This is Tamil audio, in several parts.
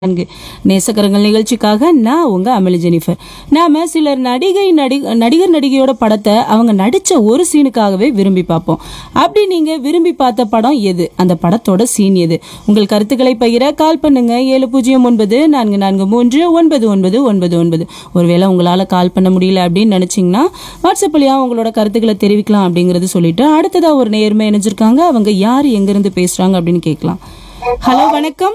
நான்கு நேசக்கரங்கள் நிகழ்ச்சிக்காக நான் உங்க அமளி ஜெனிஃபர் நாம சிலர் நடிகை நடி நடிகர் நடிகையோட படத்தை அவங்க நடிச்ச ஒரு சீனுக்காகவே விரும்பி பார்ப்போம் அப்படி நீங்க விரும்பி பார்த்த படம் எது அந்த படத்தோட சீன் எது உங்கள் கருத்துக்களை பகிர கால் பண்ணுங்க ஏழு பூஜ்ஜியம் ஒன்பது நான்கு நான்கு மூன்று ஒன்பது ஒன்பது ஒன்பது ஒன்பது ஒருவேளை உங்களால கால் பண்ண முடியல அப்படின்னு நினைச்சீங்கன்னா வாட்ஸ்அப் வழியா உங்களோட கருத்துக்களை தெரிவிக்கலாம் அப்படிங்கறது சொல்லிட்டு அடுத்ததா ஒரு நேர்மை இணைஞ்சிருக்காங்க அவங்க யார் எங்கிருந்து பேசுறாங்க அப்படின்னு கேட்கலாம் ஹலோ வணக்கம்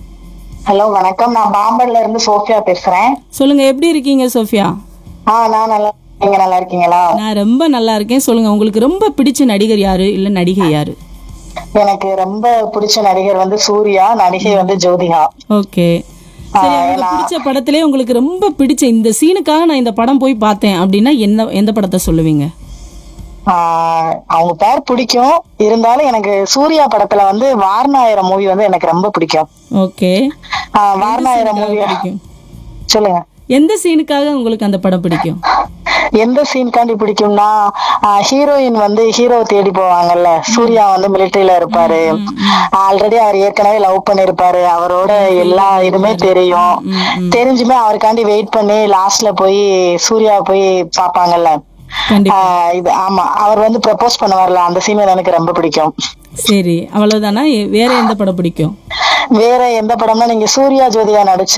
ஹலோ வணக்கம் நான் பாம்பன்ல இருந்து சோஃபியா பேசுறேன் சொல்லுங்க எப்படி இருக்கீங்க சோஃபியா ஆ நான் நல்லா நீங்க நல்லா இருக்கீங்களா நான் ரொம்ப நல்லா இருக்கேன் சொல்லுங்க உங்களுக்கு ரொம்ப பிடிச்ச நடிகர் யாரு இல்ல நடிகை யாரு எனக்கு ரொம்ப பிடிச்ச நடிகர் வந்து சூர்யா நடிகை வந்து ஜோதிகா ஓகே சரி உங்களுக்கு பிடிச்ச படத்திலே உங்களுக்கு ரொம்ப பிடிச்ச இந்த சீனுக்காக நான் இந்த படம் போய் பார்த்தேன் அப்படின்னா என்ன எந்த படத்தை சொல்லுவீங்க ஆ, அவங்க பேர் பிடிக்கும் இருந்தாலும் எனக்கு சூர்யா படத்துல வந்து வாரணாயிரம் மூவி வந்து எனக்கு ரொம்ப பிடிக்கும் ஓகே ஆ, வாரணாயிரம் மூவி பிடிக்கும் சொல்லுங்க எந்த சீனுக்காக உங்களுக்கு அந்த படம் பிடிக்கும் எந்த சீன்காண்டி பிடிக்கும்னா ஹீரோயின் வந்து ஹீரோ தேடி போவாங்கல்ல சூர்யா வந்து மிலிட்டரியில இருப்பாரு ஆல்ரெடி அவர் ஏற்கனவே லவ் பண்ணிருப்பாரு அவரோட எல்லா இதுமே தெரியும் தெரிஞ்சுமே அவருக்காண்டி வெயிட் பண்ணி லாஸ்ட்ல போய் சூர்யா போய் பாப்பாங்கல்ல கண்டிப்பா ஆஹ் இது ஆமா அவர் வந்து ப்ரப்போஸ் பண்ணுவார்ல அந்த சீன் எனக்கு ரொம்ப பிடிக்கும் சரி அவ்வளவுதானா எ- வேற எந்த படம் பிடிக்கும் வேற எந்த படம்னா நீங்க சூர்யா ஜோதிகா நடிச்ச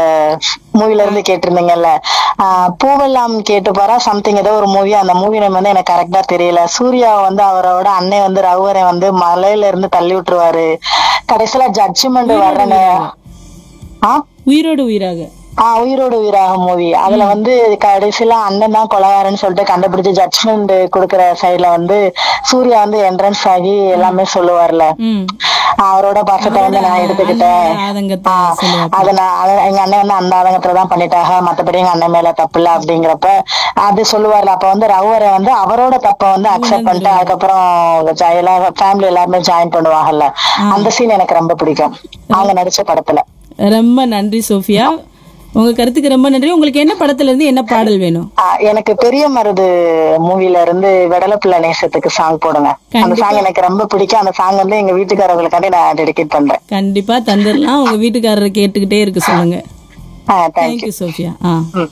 மூவில இருந்து கேட்டிருந்தீங்கல்ல ஆஹ் பூவெல்லாம் கேட்டு பாரா சம்திங் ஏதோ ஒரு மூவி அந்த மூவி நேம் வந்து எனக்கு கரெக்டா தெரியல சூர்யா வந்து அவரோட அண்ணன் வந்து ரகுவரை வந்து மலையில இருந்து தள்ளி விட்டுருவாரு கடைசியில ஜட்ஜ்மெண்ட் வர்ற நே- ஆ உயிரோடு உயிராக ஆஹ் உயிரோடு உயிராக மூவி அதுல வந்து கடைசியில அண்ணன் தான் கொலகாரன்னு சொல்லிட்டு கண்டுபிடிச்சு ஜட்ஜ்மெண்ட் கொடுக்கற சைடுல வந்து சூர்யா வந்து என்ட்ரன்ஸ் ஆகி எல்லாமே சொல்லுவார்ல ம் அவரோட பாசத்தை வந்து நான் எடுத்துக்கிட்டேன் ஆதங்கத்தை சொல்லுவாங்க அத நான் அத- எங்க அண்ணன் வந்து அந்த ஆதங்கத்துல தான் பண்ணிட்டாங்க மத்தபடி எங்க அண்ணன் மேல தப்பு இல்ல அப்படிங்கிறப்ப அது சொல்லுவார்ல அப்ப வந்து ரவுவரை வந்து அவரோட தப்ப வந்து அக்செப்ட் பண்ணிட்டு அதுக்கப்புறம் ஜ- எல்லா ஃபேமிலி எல்லாருமே ஜாயின் பண்ணுவாங்கல்ல அந்த சீன் எனக்கு ரொம்ப பிடிக்கும் அவங்க நடிச்ச படத்துல ரொம்ப நன்றி சோஃபியா உங்க கருத்துக்கு ரொம்ப நன்றி உங்களுக்கு என்ன படத்துல இருந்து என்ன பாடல் வேணும் ஆ, எனக்கு பெரிய மருது மூவில இருந்து வெடலப்பிள்ளை நேசத்துக்கு சாங் போடுங்க அந்த சாங் எனக்கு ரொம்ப பிடிக்கும் அந்த சாங் வந்து எங்க வீட்டுக்காரர்களுக்காண்டி நான் டெடிகேட் பண்றேன் கண்டிப்பா தந்துடலாம் உங்க வீட்டுக்காரரை கேட்டுக்கிட்டே இருக்க சொல்லுங்க தேங்க்யூ தேங்க்யூ சோஃபியா ஆ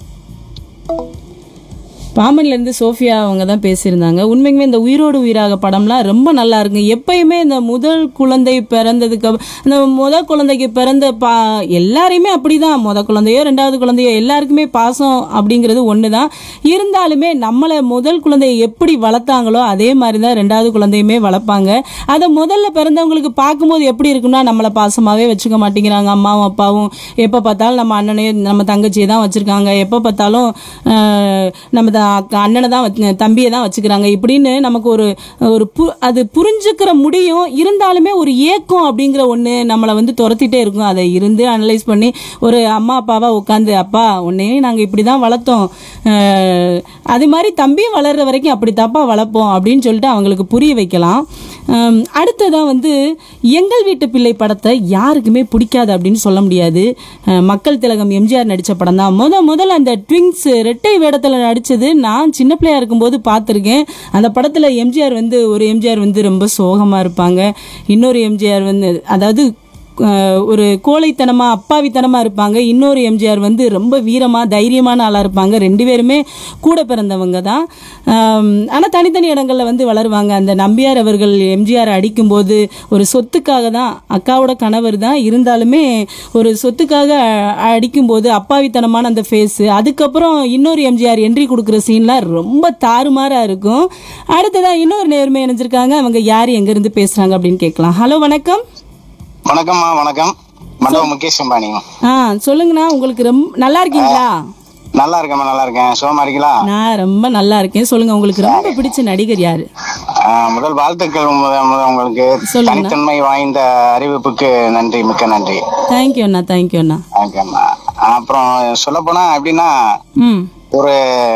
பாம்பன்ல இருந்து சோஃபியா அவங்க தான் பேசியிருந்தாங்க உண்மைக்குமே இந்த உயிரோடு உயிராக படம்லாம் ரொம்ப நல்லா இருக்கு எப்பயுமே இந்த முதல் குழந்தை பிறந்ததுக்கு அப்~ இந்த முதல் குழந்தைக்கு பிறந்த பா எல்லாரையுமே அப்படிதான் முத குழந்தையோ ரெண்டாவது குழந்தையோ எல்லாருக்குமே பாசம் அப்படிங்கிறது ஒண்ணுதான் இருந்தாலுமே நம்மளை முதல் குழந்தையை எப்படி வளர்த்தாங்களோ அதே மாதிரி தான் ரெண்டாவது குழந்தையுமே வளர்ப்பாங்க அதை முதல்ல பிறந்தவங்களுக்கு பார்க்கும்போது எப்படி இருக்குன்னா நம்மளை பாசமாவே வச்சுக்க மாட்டேங்கிறாங்க அம்மாவும் அப்பாவும் எப்போ பார்த்தாலும் நம்ம அண்ணனையும் நம்ம தங்கச்சியை தான் வச்சிருக்காங்க எப்போ பார்த்தாலும் ஆஹ், நம்ம த- அக்கா- அண்ணனை தான் வச்சு தம்பியை தான் வச்சுக்கிறாங்க இப்படின்னு நமக்கு ஒரு ஒரு பு அது புரிஞ்சுக்கிற முடியும் இருந்தாலுமே ஒரு ஏக்கம் அப்படிங்கிற ஒன்று நம்மளை வந்து துரத்திட்டே இருக்கும் அதை இருந்து அனலைஸ் பண்ணி ஒரு அம்மா அப்பாவா உட்காந்து அப்பா உன்னையும் நாங்கள் இப்படி தான் வளர்த்தோம் ஆஹ், அது மாதிரி தம்பியும் வளர்ற வரைக்கும் அப்படி தப்பா வளர்ப்போம் அப்படின்னு சொல்லிட்டு அவங்களுக்கு புரிய வைக்கலாம் ஆம், அடுத்ததா வந்து எங்கள் வீட்டு பிள்ளை படத்தை யாருக்குமே பிடிக்காது அப்படின்னு சொல்ல முடியாது அஹ், மக்கள் திலகம் எம்ஜிஆர் நடித்த படம் தான் முத முதல்ல அந்த ட்விங்ஸ் ரெட்டை வேடத்தில் நடித்தது நான் சின்ன பிள்ளையா இருக்கும்போது பார்த்துருக்கேன் அந்த படத்தில் எம்ஜிஆர் வந்து ஒரு எம்ஜிஆர் வந்து ரொம்ப சோகமாக இருப்பாங்க இன்னொரு எம்ஜிஆர் வந்து அதாவது அஹ், ஒரு கோழைத்தனமா அப்பாவித்தனமா இருப்பாங்க இன்னொரு எம்ஜிஆர் வந்து ரொம்ப வீரமா தைரியமான ஆளா இருப்பாங்க ரெண்டு பேருமே கூட பிறந்தவங்க தான் ஆம், ஆனா தனித்தனி இடங்கள்ல வந்து வளருவாங்க அந்த நம்பியார் அவர்கள் எம்ஜிஆர் அடிக்கும்போது ஒரு சொத்துக்காக தான் அக்காவோட கணவர் தான் இருந்தாலுமே ஒரு சொத்துக்காக அ- அடிக்கும்போது அப்பாவித்தனமான அந்த ஃபேஸ் அதுக்கப்புறம் இன்னொரு எம்ஜிஆர் என்ட்ரி கொடுக்குற சீன்லாம் ரொம்ப தாறுமாறா இருக்கும் அடுத்ததா இன்னொரு நேர்மை இணைஞ்சிருக்காங்க அவங்க யார் எங்க இருந்து பேசுறாங்க அப்படின்னு கேட்கலாம் ஹலோ வணக்கம் வணக்கம்மா வணக்கம் மண்டபம் முகேஷ் அம்பானி ஆ சொல்லுங்கண்ணா உங்களுக்கு ரொம்ப நல்லா இருக்கீங்களா நல்லா இருக்கேம்மா நல்லா இருக்கேன் சுகமா இருக்கீங்களா நான் ரொம்ப நல்லா இருக்கேன் சொல்லுங்க உங்களுக்கு ரொம்ப பிடிச்ச நடிகர் யாரு ஆஹ் முதல் வாழ்த்துக்கள் முத- முத உங்களுக்கு சொல்லுங்க. தனித்தன்மை வாய்ந்த அறிவிப்புக்கு நன்றி மிக்க நன்றி தேங்க்யூ அண்ணா தேங்க்யூ அண்ணா ஓகேம்மா அப்புறம் சொல்ல போனா எப்படின்னா ம் ஒரு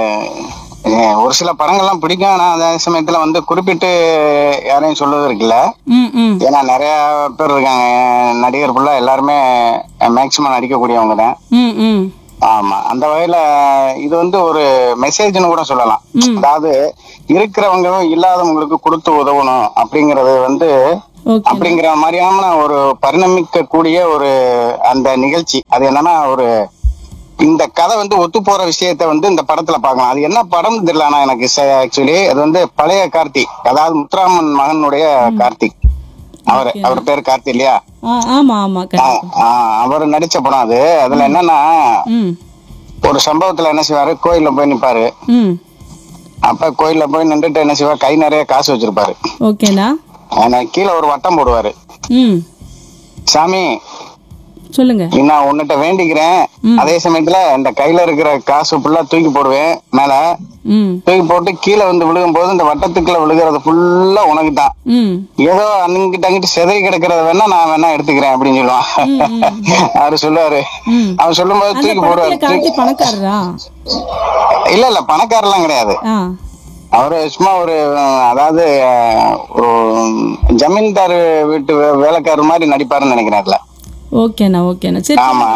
அஹ், ஒரு சில படங்கள்லாம் பிடிக்கும் ஆனா அதே சமயத்துல வந்து குறிப்பிட்டு யாரையும் சொல்லுவது இருக்குல்ல ம் ம் ஏன்னா நிறைய பேர் இருக்காங்க நடிகர் ஃபுல்லா எல்லாருமே மேக்சிமம் நடிக்கக்கூடியவங்க தான் ம் ம் ஆமா அந்த வகையில இது வந்து ஒரு மெசேஜ்னு கூட சொல்லலாம் அதாவது இருக்கிறவங்களும் இல்லாதவங்களுக்கு கொடுத்து உதவணும் அப்படிங்கறது வந்து ஓகே அப்படிங்கிற மாதிரியான ஒரு பரிணமிக்க கூடிய ஒரு அந்த நிகழ்ச்சி அது என்னன்னா ஒரு இந்த கதை வந்து ஒத்து போற விஷயத்த வந்து இந்த படத்துல பார்க்கலாம் அது என்ன படம் தெரியல ஆனா எனக்கு ஆக்சுவலி அது வந்து பழைய கார்த்திக் அதாவது முத்துராமன் மகனுடைய கார்த்திக் அவர் அவர் பேர் கார்த்தி இல்லையா ஆ ஆமா ஆமா கண்டிப்பா அவர் நடிச்ச படம் அது அதுல என்னன்னா ம் ஒரு சம்பவத்துல என்ன செய்வாரு கோயில்ல போய் நிப்பாரு ம் அப்ப கோயில்ல போய் நின்றுட்டு என்ன செய்வார் கை நிறைய காசு வச்சிருப்பாரு ஓகேண்ணா ஆனா கீழே ஒரு வட்டம் போடுவாரு ம் சாமி சொல்லுங்க நான் உன்னிட்ட வேண்டிக்கிறேன் அதே சமயத்துல இந்த கையில இருக்கிற காசு ஃபுல்லா தூக்கி போடுவேன் மேல ம் தூக்கி போட்டு கீழே வந்து விழுகும் போது இந்த வட்டத்துக்குள்ள விழுகிறது ஃபுல்லா உனக்கு தான் ம் ஏதோ அங்கிட்ட அங்கிட்டு செதறி கிடக்கிறத வேணா நான் வேணா எடுத்துக்கிறேன் அப்படின்னு சொல்லுவான் அவரு சொல்லுவாரு ம். அவர் சொல்லும்போது அந்த தூக்கி படத்துல போடுவாரு கார்த்தி பணக்காரரா இல்ல இல்ல பணக்காரெல்லாம் கிடையாது ஆ அவரு சும்மா ஒரு அஹ், அதாவது அஹ், ஒரு ஜமீன்தார் வீட்டு வே- வேலைக்காரர் மாதிரி நடிப்பாருன்னு நினைக்கிறேன் அதுல ஓகேண்ணா ஓகேண்ணா சரி ஆமா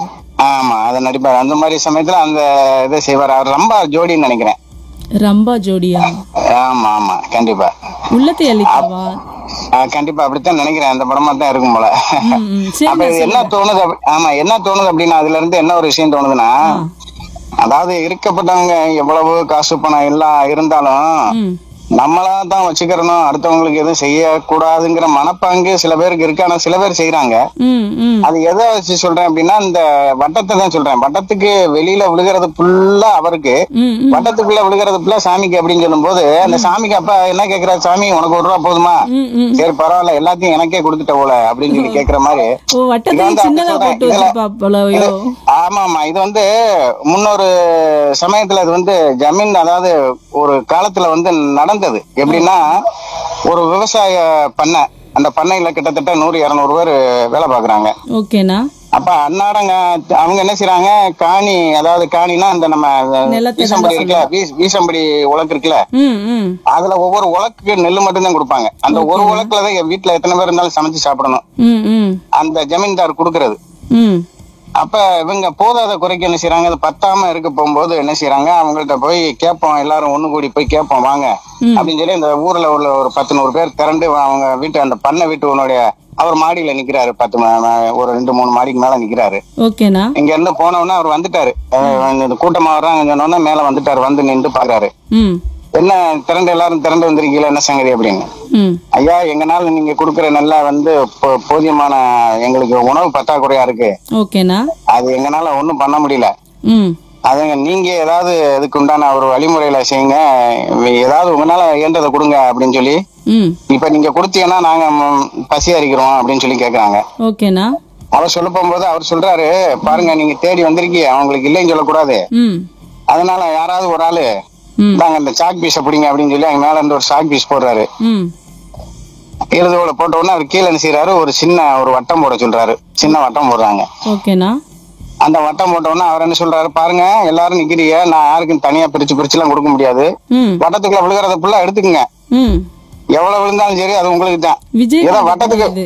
ஆமா அதை நடிப்பாரு அந்த மாதிரி சமயத்துல அந்த இதை செய்வார் அவர் ரொம்ப ஜோடின்னு நினைக்கிறேன் ரம்பா ஜோடியா ஆமா ஆமா கண்டிப்பா உள்ளத்தை அள்ளித்தாவா ஆஹ் கண்டிப்பா அப்படித்தான் நினைக்கிறேன் அந்த படமா தான் இருக்கும் போல ம் ம் சரி அப்ப இது என்ன தோணுது அப்படி- ஆமா என்ன தோணுது அப்படின்னா அதுல இருந்து என்ன ஒரு விஷயம் தோணுதுன்னா அதாவது இருக்கப்பட்டவங்க எவ்வளவு காசு பணம் எல்லாம் இருந்தாலும் ம் நம்மளா தான் வச்சுக்கிறணும் அடுத்தவங்களுக்கு எதுவும் செய்யக்கூடாதுங்கிற மனப்பாங்கு சில பேருக்கு இருக்கு ஆனா சில பேர் செய்யறாங்க ம் ம் அது எதை வச்சு சொல்றேன் அப்படின்னா இந்த வட்டத்தை தான் சொல்றேன் வட்டத்துக்கு வெளியில விழுகிறது ஃபுல்லா அவருக்கு ம் ம் வட்டத்துக்குள்ள விழுகிறது ஃபுல்லா சாமிக்கு அப்படின்னு சொல்லும்போது அந்த சாமிக்கு அப்ப என்ன கேக்குறாரு சாமி உனக்கு ஒரு ரூபா போதுமா ம் ம் சரி பரவாயில்ல எல்லாத்தையும் எனக்கே கொடுத்துட்ட போல அப்படின்னு சொல்லி கேக்குற மாதிரி ஓ வட்டத்தை இது வந்து அப்படி சின்னதா சொல்றேன். போட்டு இதுல- வச்சிருப்பா போலயோ ஆமா ஆமா இது வந்து முன்னொரு சமயத்துல இது வந்து ஜமீன் அதாவது ஒரு காலத்துல வந்து நடந்தது எப்படின்னா ஒரு விவசாய பண்ணை அந்த பண்ணையில கிட்டத்தட்ட நூறு இருநூறு பேர் வேலை பாக்குறாங்க ஓகேண்ணா அப்ப அன்னாடங்க அவங்க என்ன செய்றாங்க காணி அதாவது காணினா அந்த நம்ம நிலத்தை வீசம்படி இருக்குல்ல வீஸ்- வீசம்படி உலக்கு இருக்குல்ல ம் ம் அதுல ஒவ்வொரு உலக்குக்கு நெல் மட்டும்தான் கொடுப்பாங்க அந்த ஒரு உலக்குல தான் என் வீட்டுல எத்தனை பேர் இருந்தாலும் சமைச்சு சாப்பிடணும் ம் ம் அந்த ஜமீன்தார் கொடுக்கறது ம் அப்ப இவங்க போதாத குறைக்கு என்ன செய்யறாங்க அது பத்தாம இருக்க போகும்போது என்ன செய்யறாங்க அவங்கள்ட்ட போய் கேட்போம் எல்லாரும் ஒண்ணு கூடி போய் கேட்போம் வாங்க அப்படின்னு சொல்லி இந்த ஊர்ல உள்ள ஒரு பத்து நூறு பேர் திரண்டு அவங்க வீட்டு அந்த பண்ணை வீட்டு உன்னுடைய அவர் மாடியில நிக்கிறாரு பத்து ம- ம- ஒரு ரெண்டு மூணு மாடிக்கு மேல நிக்கிறாரு ஓகேண்ணா இங்க இருந்து போனோம்னா அவர் வந்துட்டாரு அஹ் இந்த கூட்டமா வர்றாங்க சொன்னோன்னா மேல வந்துட்டாரு வந்து நின்று பாக்குறாரு ம் என்ன திரண்டு எல்லாரும் திரண்டு வந்திருக்கீங்களா என்ன சங்கதி அப்படின்னு ம் ஐயா எங்கனால நீங்க கொடுக்குற நெல்லை வந்து போ- போதியமான எங்களுக்கு உணவு பற்றாக்குறையா இருக்கு ஓகேண்ணா அது எங்கனால ஒண்ணும் பண்ண முடியல ம் அதுங்க நீங்க ஏதாவது இதுக்கு உண்டான ஒரு வழிமுறையில செய்யுங்க ஏதாவது உங்களால இயன்றதை கொடுங்க அப்படின்னு சொல்லி ம் இப்ப நீங்க கொடுத்தீங்கன்னா நாங்க ம், பசி அறிக்கிறோம் அப்படின்னு சொல்லி கேக்குறாங்க ஓகேண்ணா அவர் சொல்ல போகும்போது அவர் சொல்றாரு பாருங்க நீங்க தேடி வந்திருக்கீங்க அவங்களுக்கு இல்லைன்னு சொல்லக்கூடாது ம் அதனால யாராவது ஒரு ஆளு ம் நாங்க இந்த சாக் பீஸ பிடிங்க அப்படின்னு சொல்லி அங்க மேல இருந்து ஒரு சாக் பீஸ் போடுறாரு ம் எழுதுவோட போட்ட உடனே அவர் கீழே என்ன செய்யறாரு ஒரு சின்ன ஒரு வட்டம் போட சொல்றாரு சின்ன வட்டம் போடுறாங்க ஓகேண்ணா அந்த வட்டம் போட்ட உடனே அவர் என்ன சொல்றாரு பாருங்க எல்லாரும் நிக்கிறீங்க நான் யாருக்கும் தனியா பிரிச்சு பிரிச்சு எல்லாம் கொடுக்க முடியாது ம் வட்டத்துக்குள்ள விழுகிறத ஃபுல்லா எடுத்துக்கங்க ம் எவ்வளவு விழுந்தாலும் சரி அது உங்களுக்கு தான் ஏதோ விஜயகாந்த் வட்டத்துக்கு படம் இது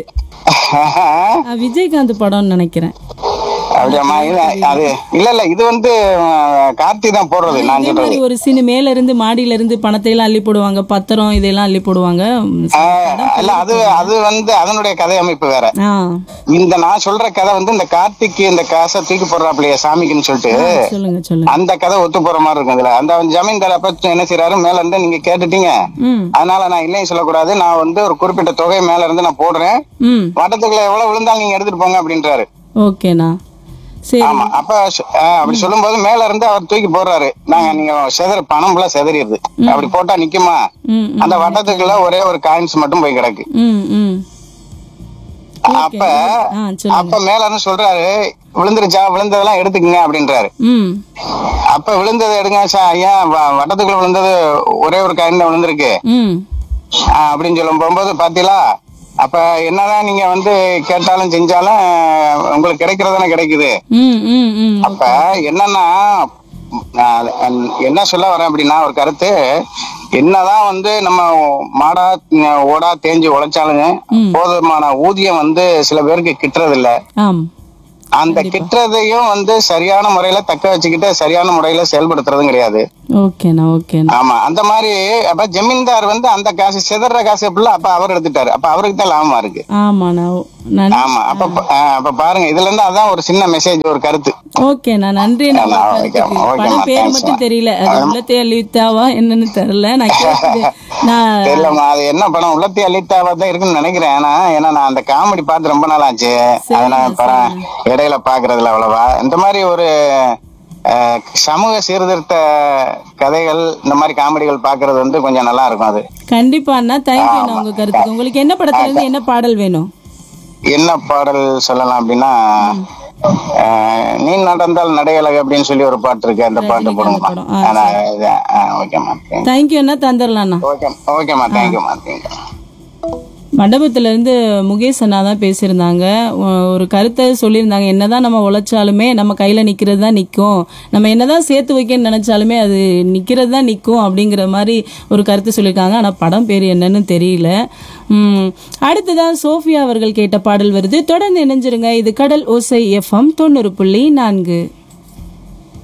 ஆ, விஜயகாந்த் படம்னு நினைக்கிறேன் அப்படியாம்மா இது அது இல்ல இல்ல இது வந்து அஹ், கார்த்தி தான் போடுறது நான் இதே சொல்றது மாதிரி ஒரு சின்ன மேல இருந்து மாடியில இருந்து பணத்தை எல்லாம் அள்ளி போடுவாங்க பத்திரம் இதெல்லாம் அள்ளி போடுவாங்க ம், அஹ், இல்ல அது அது வந்து அதனுடைய கதை அமைப்பு வேற ஆ இந்த நான் சொல்ற கதை வந்து இந்த கார்த்திக்கு இந்த காசை தூக்கி போடுறாப்லையா சாமிக்குன்னு சொல்லிட்டு சொல்லுங்க சொல்லுங்க அந்த கதை ஒத்து போற மாதிரி இருக்கும் இதுல அந்த ஜமீன்தார் அப்ப என்ன செய்யறாரு மேல இருந்து நீங்க கேட்டுட்டீங்க ம் அதனால நான் இல்லைன்னு சொல்லக்கூடாது நான் வந்து ஒரு குறிப்பிட்ட தொகை மேல இருந்து நான் போடுறேன் ம் வட்டத்துக்குள்ள எவ்வளவு விழுந்தாலும் நீங்க எடுத்துட்டு போங்க அப்படின்றாரு ஓகேண்ணா சரி ஆமா அப்ப சொ- ஆஹ் அப்படி சொல்லும்போது மேல இருந்து அவர் தூக்கி போடுறாரு நாங்க நீங்க செதற பணம் ஃபுல்லா செதறிடுது அப்படி போட்டா நிக்குமா ம் ம், அந்த வட்டத்துக்குள்ள ஒரே ஒரு காயின்ஸ் மட்டும் போய் கிடக்கு ம் ம் அப்ப ஆ சொல்லுங்க அப்ப மேல இருந்து சொல்றாரு விழுந்துருச்சா விழுந்ததெல்லாம் எடுத்துக்கங்க அப்படின்றாரு ம் அப்ப விழுந்ததை எடுங்க சா- ஐயா வ- வட்டத்துக்குள்ள விழுந்தது ஒரே ஒரு காயின் தான் விழுந்திருக்கு ம் ஆஹ் அப்படின்னு சொல்லும் போகும்போது பாத்தீங்களா அப்ப என்னதான் நீங்க வந்து கேட்டாலும் செஞ்சாலும் உங்களுக்கு கிடைக்கிறதானே கிடைக்குது ம் ம் ம் அப்ப என்னன்னா நான் அஹ் என்ன சொல்ல வரேன் அப்படின்னா ஒரு கருத்து என்னதான் வந்து நம்ம மாடா அஹ் ஓடா தேஞ்சு உழைச்சாலுங்க போதுமான ஊதியம் வந்து சில பேருக்கு கிட்டுறது இல்ல ஆம் அந்த கிட்டுறதையும் வந்து சரியான முறையில தக்க வச்சுக்கிட்டு சரியான முறையில செயல்படுத்துறதும் கிடையாது ஓகேண்ணா ஓகேண்ணா ஆமா அந்த மாதிரி அப்ப ஜமீன்தார் வந்து அந்த காசு சிதற காசு ஃபுல்லா அப்ப அவர் எடுத்துட்டாரு அப்ப அவருக்கு தான் லாபமா இருக்கு ஆமாண்ணா ஓ- நன்றி ஆமா அப்ப ப- ஆ, அப்ப பாருங்க இதுல இருந்து அதான் ஒரு சின்ன மெசேஜ் ஒரு கருத்து ஓகேண்ணா நன்றி நான் ஆமா, ஓகேம்மா, ஓகேம்மா, படம் பேர் thanks மட்டும் மா. தெரியல அது உள்ளத்தை அழித்தாவா என்னன்னு தெரியல நான் கேட்டது நான் தெரியலம்மா அது என்ன படம் உள்ளத்தி அளித்தாவா தான் இருக்குன்னு நினைக்கிறேன் ஆனா ஏன்னா நான் அந்த காமெடி பார்த்து ரொம்ப நாள் ஆச்சு அதனால படம் இடையில பாக்குறதுல அவ்வளவா இந்த மாதிரி ஒரு அஹ், சமூக சீர்திருத்த கதைகள் இந்த மாதிரி காமெடிகள் பாக்குறது வந்து கொஞ்சம் நல்லா இருக்கும் அது கண்டிப்பா அண்ணா தேங்க்யூ அண்ணா உங்க கருத்துக்கு உங்களுக்கு என்ன படத்துல இருந்து என்ன பாடல் வேணும் என்ன பாடல் சொல்லலாம் அப்படின்னா அஹ், நீ நடந்தால் நடையழகு அப்படின்னு சொல்லி ஒரு பாட்டு இருக்கு அந்த பாட்டு போடுங்கம்மா படம். ஆ, ஆனா, இது, ஆ, ஓகேம்மா தேங்க்யூ அண்ணா தந்துடலாம்ண்ணா ஓகே ஓகேம்மா தேங்க்யூம்மா தேங்க்யூ மண்டபத்துல இருந்து முகேஷ் அண்ணா தான் பேசியிருந்தாங்க ஒ- ஒரு கருத்தை சொல்லியிருந்தாங்க என்னதான் நம்ம உழைச்சாலுமே நம்ம கையில நிக்கிறது தான் நிற்கும் நம்ம என்னதான் சேர்த்து வைக்கணும்னு நினைச்சாலுமே அது நிக்கிறது தான் நிற்கும் அப்படிங்கிற மாதிரி ஒரு கருத்து சொல்லியிருக்காங்க ஆனா படம் பேர் என்னன்னு தெரியல உம் அடுத்ததான் சோஃபியா அவர்கள் கேட்ட பாடல் வருது தொடர்ந்து இணைஞ்சிருங்க இது கடல் ஓசை எஃப்எம் தொண்ணூறு புள்ளி நான்கு